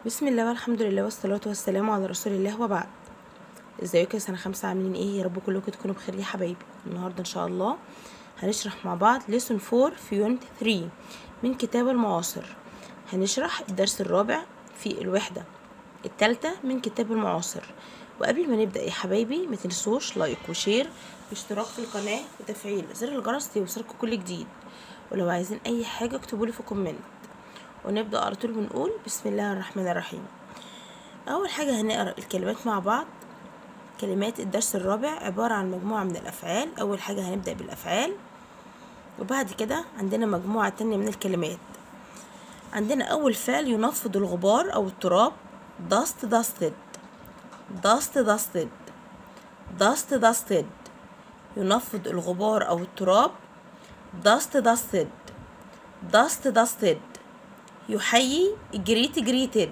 بسم الله والحمد لله والصلاة والسلام على رسول الله وبعد ازيكم يا سنة خمسة عاملين ايه يا رب كلكم تكونوا بخير يا حبايبي النهاردة ان شاء الله هنشرح مع بعض ليسون فور في يونت 3 من كتاب المعاصر هنشرح الدرس الرابع في الوحدة التالتة من كتاب المعاصر وقبل ما نبدأ يا حبايبي ما تنسوش لايك وشير واشتراك في القناة وتفعيل زر الجرس ليوصلكم كل جديد ولو عايزين اي حاجة اكتبولي في كومنت ونبدأ على طول بنقول بسم الله الرحمن الرحيم أول حاجة هنقرأ الكلمات مع بعض كلمات الدرس الرابع عبارة عن مجموعة من الأفعال أول حاجة هنبدأ بالأفعال وبعد كده عندنا مجموعة تانية من الكلمات عندنا أول فعل ينفض الغبار أو التراب dust dusted dust dusted dust dusted ينفض الغبار أو التراب dust dusted dust dusted يحيي جريت جريتد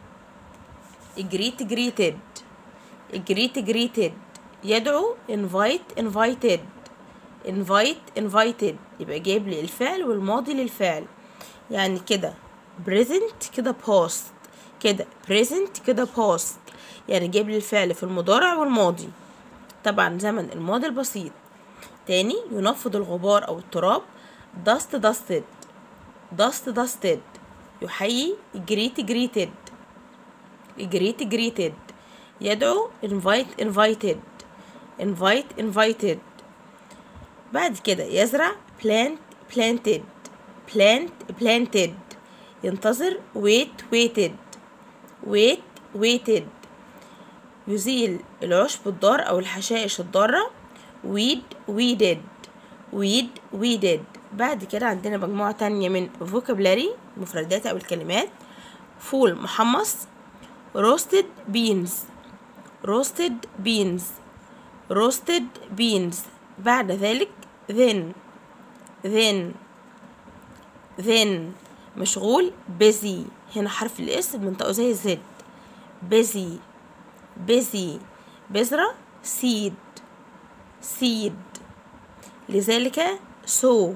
جريت جريتد جريت جريتد يدعو invite invited invite invited يبقى جايب لي الفعل والماضي للفعل يعني كده present كده past كده present كده past يعني جايب لي الفعل في المضارع والماضي طبعا زمن الماضي البسيط تاني ينفض الغبار أو التراب dust dusted dust dusted يحيي جريت جريتد جريت جريتد يدعو invite invited invite invited بعد كده يزرع plant planted plant planted ينتظر wait waited wait waited يزيل العشب الضار أو الحشائش الضارة weed weeded weed weeded بعد كده عندنا مجموعة تانية من vocabulary مفردات أو الكلمات فول محمص roasted beans roasted beans roasted beans بعد ذلك then then then مشغول busy هنا حرف الاس بنطقه زي الزد busy busy بذرة seed seed لذلك so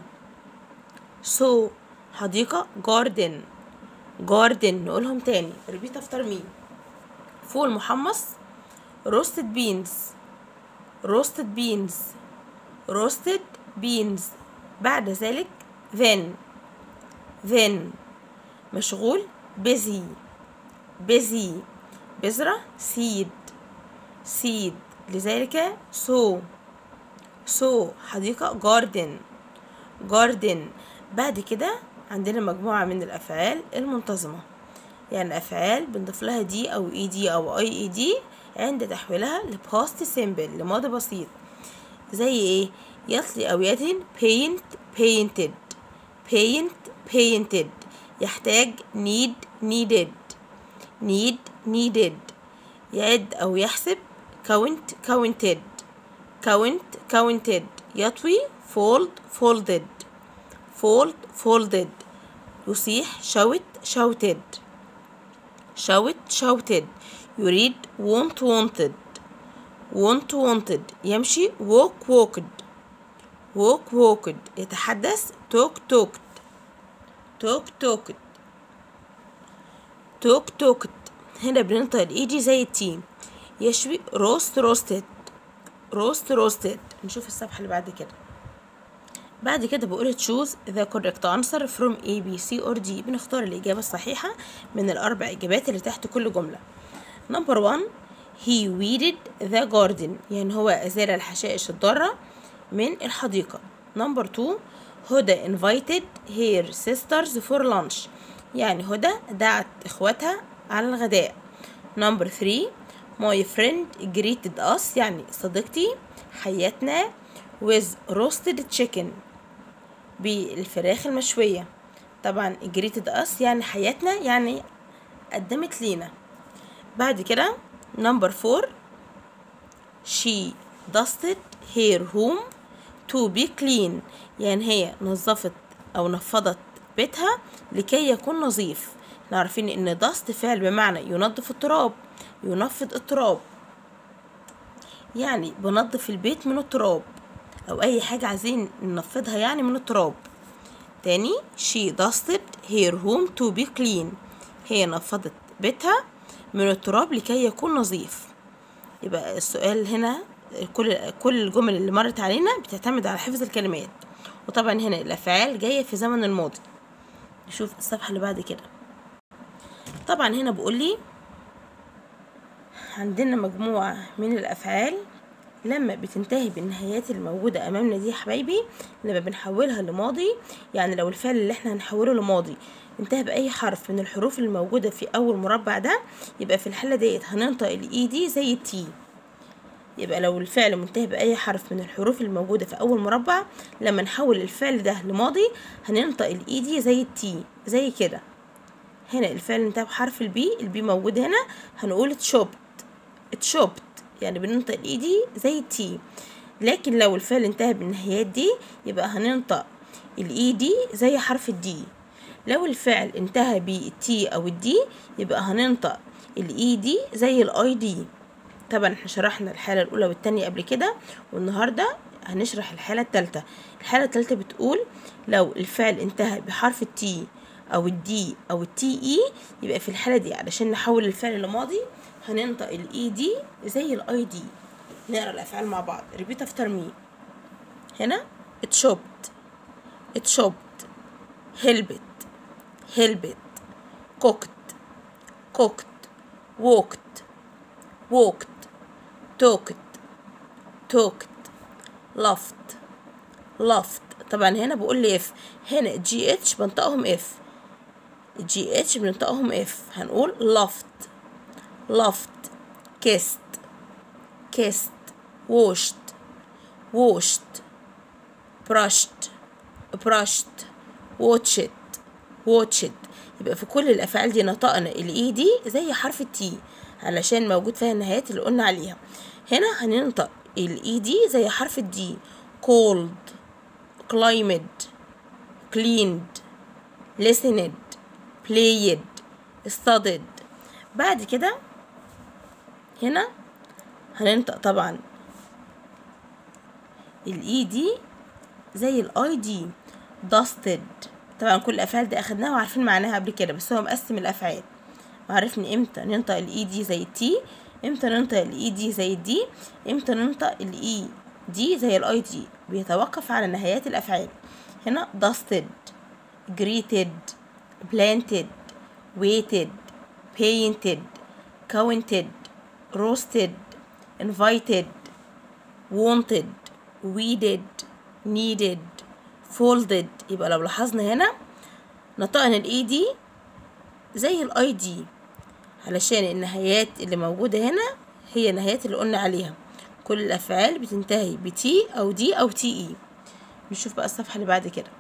so حديقة garden garden نقولهم تاني repeat after me فول محمص roasted beans roasted beans roasted beans بعد ذلك then then مشغول busy busy بذرة seed seed لذلك so so حديقة garden garden بعد كده عندنا مجموعة من الأفعال المنتظمة يعني أفعال بنضيف لها دي أو اي دي أو اي اي دي عند تحويلها لباست سيمبل لماضي بسيط زي ايه يطلي أو يدهن paint painted paint painted يحتاج need needed need needed يعد أو يحسب count counted count counted يطوي fold folded fold folded يصيح shout shouted shout shouted يريد want wanted want wanted يمشي walk walked walk walked يتحدث talk talked talk talked talk talked هنا بننطق الايدي زي التي يشوي roast roasted roast roasted نشوف الصفحة اللي بعد كده بعد كده بقول choose the correct answer from A B C or D بنختار الإجابة الصحيحة من الأربع إجابات اللي تحت كل جملة number one he weeded the garden يعني هو أزال الحشائش الضارة من الحديقة number two هدى invited her sisters for lunch يعني هدى دعت إخواتها على الغداء number three my friend greeted us يعني صديقتي حياتنا with roasted chicken بالفراخ المشوية طبعا greeted us يعني حياتنا يعني قدمت لينا بعد كده number four she dusted her home to be clean يعني هي نظفت أو نفضت بيتها لكي يكون نظيف احنا عارفين ان dust فعل بمعنى ينظف التراب ينفض التراب يعني بنظف البيت من التراب او اي حاجة عايزين ننفضها يعني من التراب تاني she dusted her home to be clean هي نفضت بيتها من التراب لكي يكون نظيف يبقى السؤال هنا كل كل الجمل اللي مرت علينا بتعتمد على حفظ الكلمات وطبعا هنا الافعال جايه في زمن الماضي نشوف الصفحه اللي بعد كده طبعا هنا بيقول لي عندنا مجموعه من الافعال لما بتنتهي بالنهايات الموجودة أمامنا دي يا حبايبي لما بنحولها لماضي يعني لو الفعل اللي احنا هنحوله لماضي انتهى بأي حرف من الحروف الموجودة في أول مربع ده يبقى في الحالة ديت هننطق الإي دي زي التي يبقى لو الفعل منتهي بأي حرف من الحروف الموجودة في أول مربع لما نحول الفعل ده لماضي هننطق الإي دي زي التي زي كده هنا الفعل انتهى بحرف البي البي موجود هنا هنقول اتشوبت اتشوبت يعني بننطق الاي دي زي التي لكن لو الفعل انتهى بالنهايات دي يبقى هننطق الاي دي زي حرف الدي لو الفعل انتهى بالتي او الدي يبقى هننطق الاي دي زي الاي دي طبعا احنا شرحنا الحالة الأولى والتانية قبل كده والنهاردة هنشرح الحالة التالتة الحالة التالتة بتقول لو الفعل انتهى بحرف التي أو الدي أو التي إي يبقى في الحالة دي علشان نحول الفعل لماضي هننطق الاي دي زي الاي دي نقرا الافعال مع بعض ريبيت افتر مي هنا اتشوبت اتشوبت هلبت هلبت كوكت كوكت ووكت ووكت توكت توكت لفت لفت طبعا هنا بقول لي اف هنا جي اتش بنطقهم اف جي اتش بننطقهم اف هنقول لفت loved kissed kissed washed washed brushed brushed watched watched يبقى في كل الافعال دي نطقنا الاي دي زي حرف التي علشان موجود فيها النهايات اللي قلنا عليها هنا هننطق الاي دي زي حرف الدي cold climbed cleaned listened played studied بعد كده هنا هننطق طبعا الاي دي زي الاي دي dusted طبعا كل الافعال دي اخدناها وعارفين معناها قبل كده بس هو مقسم الافعال وعرفني امتى ننطق الاي دي زي التي امتى ننطق الاي دي زي الدي امتى ننطق الاي دي زي الاي دي بيتوقف على نهايات الافعال هنا dusted greeted planted waited painted counted roasted invited wanted weeded needed folded يبقى لو لاحظنا هنا نطقنا الاي دي زي الاي دي علشان النهايات اللي موجودة هنا هي النهايات اللي قلنا عليها كل الأفعال بتنتهي بتي أو دي أو تي إي نشوف بقى الصفحة اللي بعد كده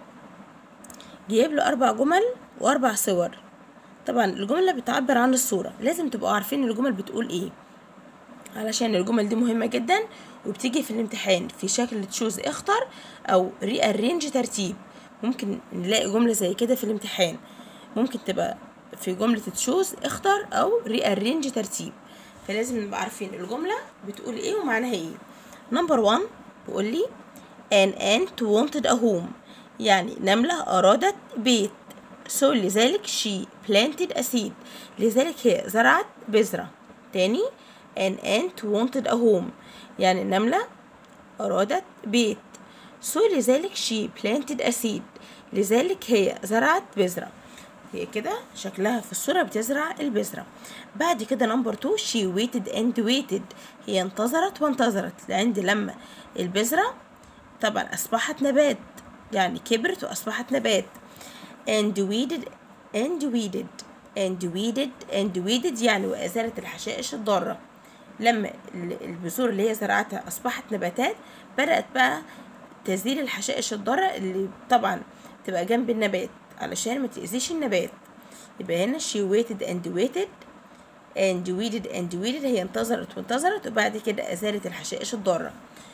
جايب له أربع جمل وأربع صور طبعا الجملة بتعبر عن الصورة لازم تبقوا عارفين الجمل بتقول ايه علشان الجمل دي مهمة جدا وبتيجي في الامتحان في شكل تشوز اختر او ري ارينج ترتيب ممكن نلاقي جملة زي كده في الامتحان ممكن تبقى في جملة تشوز اختر او ري ارينج ترتيب فلازم نبقى عارفين الجملة بتقول ايه ومعناها ايه نمبر 1 بيقول لي an ant wanted a home يعني نملة أرادت بيت so لذلك she planted a seed لذلك هي زرعت بذرة تاني an ant wanted a home يعني النملة أرادت بيت so لذلك she planted a seed لذلك هي زرعت بذرة هي كده شكلها في الصورة بتزرع البذرة بعد كده نمبر 2 she waited and waited هي انتظرت وانتظرت لعند لما البذرة طبعا أصبحت نبات يعني كبرت وأصبحت نبات and weeded and weeded and weeded and weeded يعني وأزالت الحشائش الضارة لما البذور اللي هي زرعتها أصبحت نباتات بدأت بقى تزيل الحشائش الضارة اللي طبعا تبقى جنب النبات علشان ما تأذيش النبات يبقى هنا she waited and waited and weeded and weeded هي انتظرت وانتظرت وبعد كده أزالت الحشائش الضارة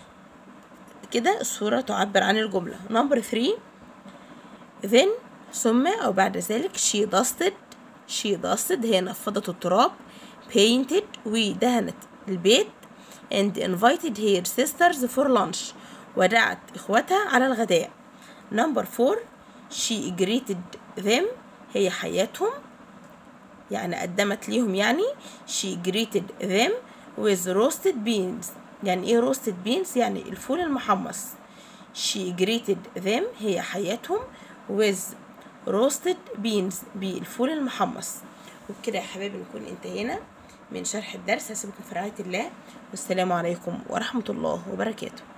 كده الصورة تعبر عن الجملة نمبر 3 then ثم أو بعد ذلك she dusted she dusted هي نفضت التراب painted ودهنت البيت and invited her sisters for lunch ودعت إخواتها على الغداء number 4 she greeted them هي حياتهم يعني قدمت ليهم يعني she greeted them with roasted beans يعني ايه roasted beans يعني الفول المحمص she greeted them هي حياتهم with roasted beans بالفول المحمص وبكده يا حبايبي نكون انتهينا من شرح الدرس هسيبكم في رعاية الله والسلام عليكم ورحمة الله وبركاته